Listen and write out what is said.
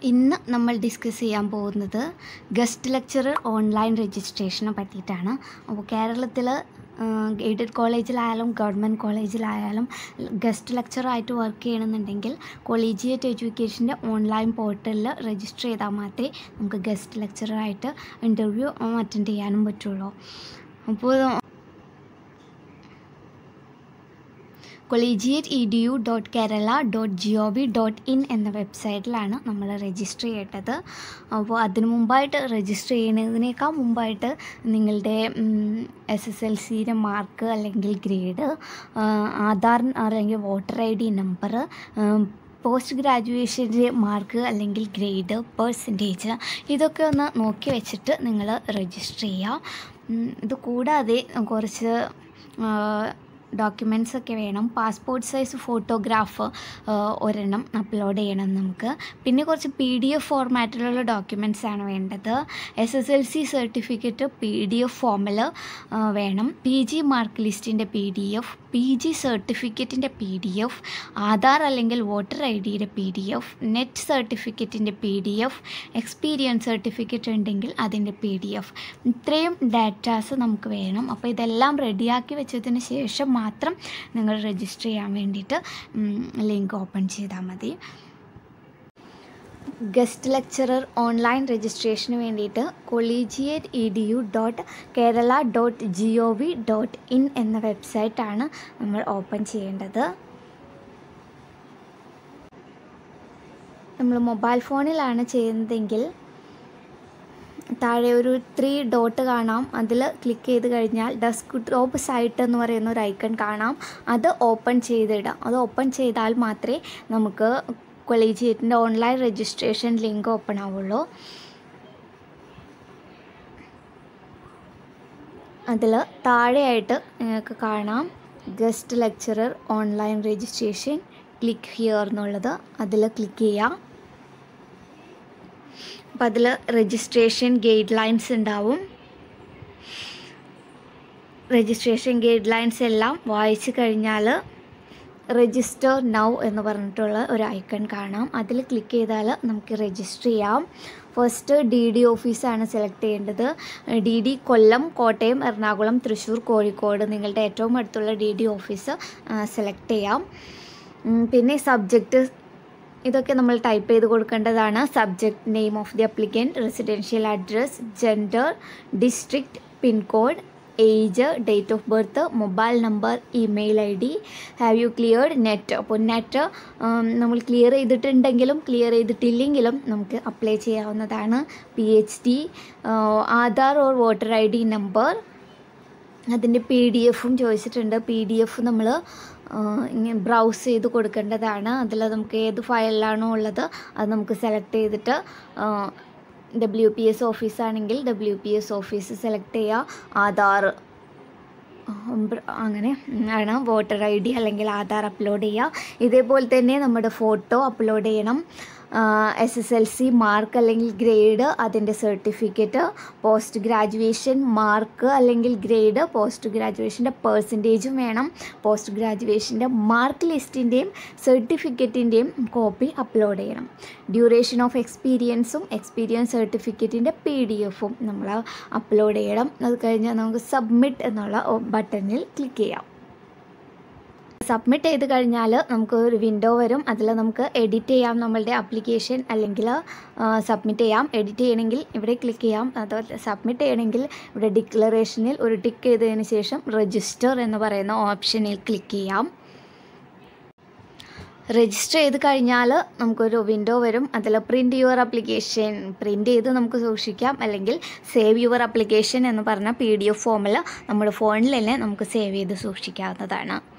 ഇന്ന് നമ്മൾ ഡിസ്കസ് ചെയ്യാൻ പോകുന്നത് ഗസ്റ്റ് ലെക്ചറർ ഓൺലൈൻ രജിസ്ട്രേഷനെ പറ്റിയിട്ടാണ് അപ്പോൾ കേരളത്തിൽ എയ്ഡഡ് കോളേജിലായാലും ഗവൺമെൻറ് കോളേജിലായാലും ഗസ്റ്റ് ലെക്ചറായിട്ട് വർക്ക് ചെയ്യണമെന്നുണ്ടെങ്കിൽ കൊളീജിയറ്റ് എഡ്യൂക്കേഷൻ്റെ ഓൺലൈൻ പോർട്ടലിൽ രജിസ്റ്റർ ചെയ്താൽ മാത്രമേ നമുക്ക് ഗസ്റ്റ് ലെക്ചറായിട്ട് ഇൻ്റർവ്യൂ അറ്റൻഡ് ചെയ്യാനും പറ്റുള്ളൂ അപ്പോൾ collegiate E D U dot Kerala dot G O V dot in എന്ന വെബ്സൈറ്റിലാണ് നമ്മൾ രജിസ്റ്റർ ചെയ്യേണ്ടത് അപ്പോൾ അതിനു മുമ്പായിട്ട് രജിസ്റ്റർ ചെയ്യുന്നതിനേക്കാൾ മുമ്പായിട്ട് നിങ്ങളുടെ എസ് എസ് എൽ സിയുടെ മാർക്ക് അല്ലെങ്കിൽ ഗ്രേഡ് ആധാർ അല്ലെങ്കിൽ voter I D number post ഗ്രാജുവേഷൻ്റെ മാർക്ക് അല്ലെങ്കിൽ ഗ്രേഡ് പേഴ്സൻറ്റേജ് ഇതൊക്കെ ഒന്ന് നോക്കി വെച്ചിട്ട് നിങ്ങൾ രജിസ്റ്റർ ചെയ്യുക ഇത് കൂടാതെ കുറച്ച് ഡോക്യുമെൻറ്റ്സ് ഒക്കെ വേണം പാസ്പോർട്ട് സൈസ് ഫോട്ടോഗ്രാഫ് ഒരെണ്ണം അപ്ലോഡ് ചെയ്യണം നമുക്ക് പിന്നെ കുറച്ച് പി ഡി എഫ് ഫോർമാറ്റിലുള്ള ഡോക്യുമെൻറ്റ്സ് ആണ് വേണ്ടത് S S L C certificate P D F ഫോമിൽ വേണം പി ജി മാർക്ക് ലിസ്റ്റിൻ്റെ P D F P G സർട്ടിഫിക്കറ്റിൻ്റെ പി ഡി എഫ് ആധാർ അല്ലെങ്കിൽ വോട്ടർ ഐ ഡിയുടെ പി ഡി എഫ് നെറ്റ് സർട്ടിഫിക്കറ്റിൻ്റെ P D F experience certificate ഉണ്ടെങ്കിൽ അതിൻ്റെ പി ഡി എഫ് ഇത്രയും ഡാറ്റാസ് നമുക്ക് വേണം അപ്പോൾ ഇതെല്ലാം റെഡിയാക്കി വെച്ചതിന് ശേഷം മാത്രം നിങ്ങൾ രജിസ്റ്റർ ചെയ്യാൻ വേണ്ടിയിട്ട് ലിങ്ക് ഓപ്പൺ ചെയ്താൽ മതി ഗസ്റ്റ് ലെക്ചറർ ഓൺലൈൻ രജിസ്ട്രേഷന് വേണ്ടിയിട്ട് collegiate E D U dot Kerala dot G O V dot in എന്ന വെബ്സൈറ്റാണ് നമ്മൾ ഓപ്പൺ ചെയ്യേണ്ടത് നമ്മൾ മൊബൈൽ ഫോണിലാണ് ചെയ്യുന്നതെങ്കിൽ താഴെ ഒരു ത്രീ ഡോട്ട് കാണാം അതിൽ ക്ലിക്ക് ചെയ്ത് കഴിഞ്ഞാൽ ഡെസ്ക് ടോപ്പ് സൈറ്റ് എന്ന് പറയുന്ന ഒരു ഐക്കൺ കാണാം അത് ഓപ്പൺ ചെയ്തിടാം അത് ഓപ്പൺ ചെയ്താൽ മാത്രമേ നമുക്ക് കൊളീജിയേറ്റിൻ്റെ ഓൺലൈൻ രജിസ്ട്രേഷൻ ലിങ്ക് ഓപ്പൺ ആവുള്ളൂ അതിൽ താഴെയായിട്ട് നിങ്ങൾക്ക് കാണാം guest lecturer online registration click here എന്നുള്ളത് അതിൽ ക്ലിക്ക് ചെയ്യാം അപ്പോൾ അതിൽ രജിസ്ട്രേഷൻ ഗൈഡ് ലൈൻസ് ഉണ്ടാവും രജിസ്ട്രേഷൻ ഗൈഡ് ലൈൻസ് എല്ലാം വായിച്ചു കഴിഞ്ഞാൽ രജിസ്റ്റർ നൗ എന്ന് പറഞ്ഞിട്ടുള്ള ഒരു ഐക്കൺ കാണാം അതിൽ ക്ലിക്ക് ചെയ്താൽ നമുക്ക് രജിസ്റ്റർ ചെയ്യാം ഫസ്റ്റ് ഡി ഡി ഓഫീസാണ് സെലക്ട് ചെയ്യേണ്ടത് ഡി ഡി കൊല്ലം കോട്ടയം എറണാകുളം തൃശ്ശൂർ കോഴിക്കോട് നിങ്ങളുടെ ഏറ്റവും അടുത്തുള്ള ഡി ഡി ഓഫീസ് സെലക്ട് ചെയ്യാം പിന്നെ സബ്ജക്റ്റ് ഇതൊക്കെ നമ്മൾ ടൈപ്പ് ചെയ്ത് കൊടുക്കേണ്ടതാണ് subject name of the applicant residential address gender district pincode age date of birth mobile number email I D have you cleared NET അപ്പോൾ നെറ്റ് നമ്മൾ ക്ലിയർ ചെയ്തിട്ടുണ്ടെങ്കിലും clear ചെയ്തിട്ടില്ലെങ്കിലും നമുക്ക് അപ്ലൈ ചെയ്യാവുന്നതാണ് P H D Aadhaar or voter I D number അതിൻ്റെ P D എഫും ചോദിച്ചിട്ടുണ്ട് P D F നമ്മൾ ഇങ്ങനെ ബ്രൗസ് ചെയ്ത് കൊടുക്കേണ്ടതാണ് അതിൽ നമുക്ക് ഏത് ഫയലിലാണോ ഉള്ളത് അത് നമുക്ക് സെലക്ട് ചെയ്തിട്ട് ഡബ്ല്യു പി എസ് ഓഫീസാണെങ്കിൽ W P S office select ചെയ്യുക ആധാർ അങ്ങനെ ആണ് വോട്ടർ ഐ ഡി അല്ലെങ്കിൽ ആധാർ അപ്ലോഡ് ചെയ്യുക ഇതേപോലെ തന്നെ നമ്മുടെ ഫോട്ടോ അപ്ലോഡ് ചെയ്യണം S S L C mark അല്ലെങ്കിൽ ഗ്രേഡ് അതിൻ്റെ സർട്ടിഫിക്കറ്റ് പോസ്റ്റ് ഗ്രാജുവേഷൻ മാർക്ക് അല്ലെങ്കിൽ ഗ്രേഡ് പോസ്റ്റ് ഗ്രാജുവേഷൻ്റെ പേഴ്സൻറ്റേജും വേണം പോസ്റ്റ് ഗ്രാജുവേഷൻ്റെ മാർക്ക് ലിസ്റ്റിൻ്റെയും സർട്ടിഫിക്കറ്റിൻ്റെയും കോപ്പി അപ്ലോഡ് ചെയ്യണം ഡ്യൂറേഷൻ ഓഫ് എക്സ്പീരിയൻസും എക്സ്പീരിയൻസ് സർട്ടിഫിക്കറ്റിൻ്റെ പി ഡി എഫും നമ്മൾ അപ്ലോഡ് ചെയ്യണം അത് കഴിഞ്ഞാൽ നമുക്ക് സബ്മിറ്റ് എന്നുള്ള ബട്ടണിൽ ക്ലിക്ക് ചെയ്യാം സബ്മിറ്റ് ചെയ്ത് കഴിഞ്ഞാൽ നമുക്ക് ഒരു വിൻഡോ വരും അതിൽ നമുക്ക് എഡിറ്റ് ചെയ്യാം നമ്മളുടെ ആപ്ലിക്കേഷൻ അല്ലെങ്കിൽ സബ്മിറ്റ് ചെയ്യാം എഡിറ്റ് ചെയ്യണമെങ്കിൽ ഇവിടെ ക്ലിക്ക് ചെയ്യാം അതുപോലെ സബ്മിറ്റ് ചെയ്യണമെങ്കിൽ ഇവിടെ ഡിക്ലറേഷനിൽ ഒരു ടിക്ക് ചെയ്തതിന് ശേഷം രജിസ്റ്റർ എന്ന് പറയുന്ന ഓപ്ഷനിൽ ക്ലിക്ക് ചെയ്യാം രജിസ്റ്റർ ചെയ്ത് കഴിഞ്ഞാൽ നമുക്കൊരു വിൻഡോ വരും അതിൽ പ്രിൻറ്റ് യുവർ ആപ്ലിക്കേഷൻ പ്രിൻറ്റ് ചെയ്ത് നമുക്ക് സൂക്ഷിക്കാം അല്ലെങ്കിൽ സേവ് യുവർ ആപ്ലിക്കേഷൻ എന്ന് പറഞ്ഞ പി ഡി എഫ് ഫോമിൽ നമ്മുടെ ഫോണിൽ തന്നെ നമുക്ക് സേവ് ചെയ്ത് സൂക്ഷിക്കാവുന്നതാണ്